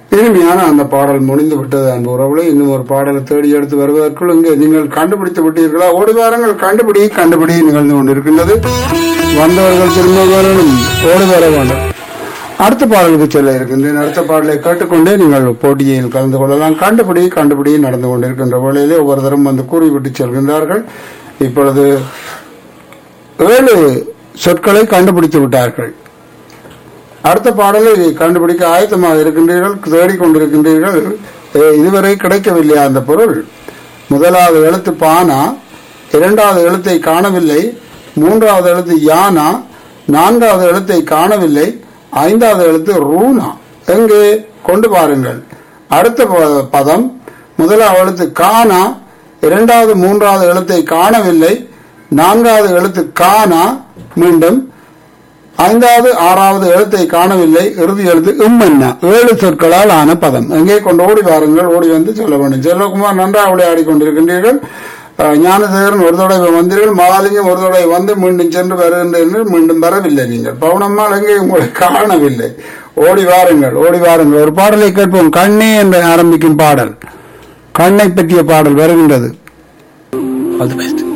இனிமையான அந்த பாடல் முடிந்து விட்டது அன்பு உறவுகளை இன்னும் ஒரு பாடலை தேடி எடுத்து வருவதற்குள் இங்கே நீங்கள் கண்டுபிடித்து விட்டீர்களா ஓடி வாரங்கள் கண்டுபிடி கண்டுபிடி நிகழ்ந்து கொண்டிருக்கின்றது வந்தவர்கள் திரும்ப வரணும் ஓடி வர வேண்டும் அடுத்த பாடலுக்கு செல்ல இருக்கின்றேன் அடுத்த பாடலை கேட்டுக்கொண்டே நீங்கள் போட்டியில் கலந்து கொள்ளலாம் கண்டுபிடி கண்டுபிடி நடந்து கொண்டிருக்கின்ற வேளையிலே ஒவ்வொருத்தரும் வந்து கூறிவிட்டு செல்கின்றார்கள் இப்பொழுது ஏழு சொற்களை கண்டுபிடித்து விட்டார்கள் அடுத்த பாடலை கண்டுபிடிக்க ஆயத்தமாக இருக்கின்றீர்கள் தேடிக்கொண்டிருக்கின்றீர்கள் ஏ, இதுவரை கிடைக்கவில்லையா அந்த பொருள் முதலாவது எழுத்து பானா இரண்டாவது எழுத்தை காணவில்லை மூன்றாவது எழுத்து யானா நான்காவது எழுத்தை காணவில்லை ஐந்தாவது எழுத்து ரூனா எங்கே கொண்டு பாருங்கள் அடுத்த ப- பதம் முதலாவது எழுத்து கானா இரண்டாவது மூன்றாவது எழுத்தை காணவில்லை நான்காவது எழுத்து கானா மீண்டும் ஐந்தாவது ஆறாவது எழுத்தை காணவில்லை இறுதி எழுத்து இம்மன்னா ஏழு சொற்களால் ஆன பதம் எங்கே கொண்டு ஓடி வாருங்கள் ஓடி வந்து சொல்ல வேண்டும் செல்வகுமார் நன்றாக விளையாடி கொண்டிருக்கின்றீர்கள் அஹ், ஞானசேகரன் ஒரு தடவை வந்தீர்கள் மகாலிங்கம் ஒரு தடவை வந்து மீண்டும் சென்று வருகின்றீர்கள் மீண்டும் வரவில்லை நீங்கள் பவுனம்மாள் எங்கே உங்களை காணவில்லை ஓடி வாருங்கள் ஓடி வாருங்கள் ஒரு பாடலை கேட்போம் கண்ணே என்று ஆரம்பிக்கும் பாடல் கண்ணை பற்றிய பாடல் வருகின்றது ஆல் தி பெஸ்ட்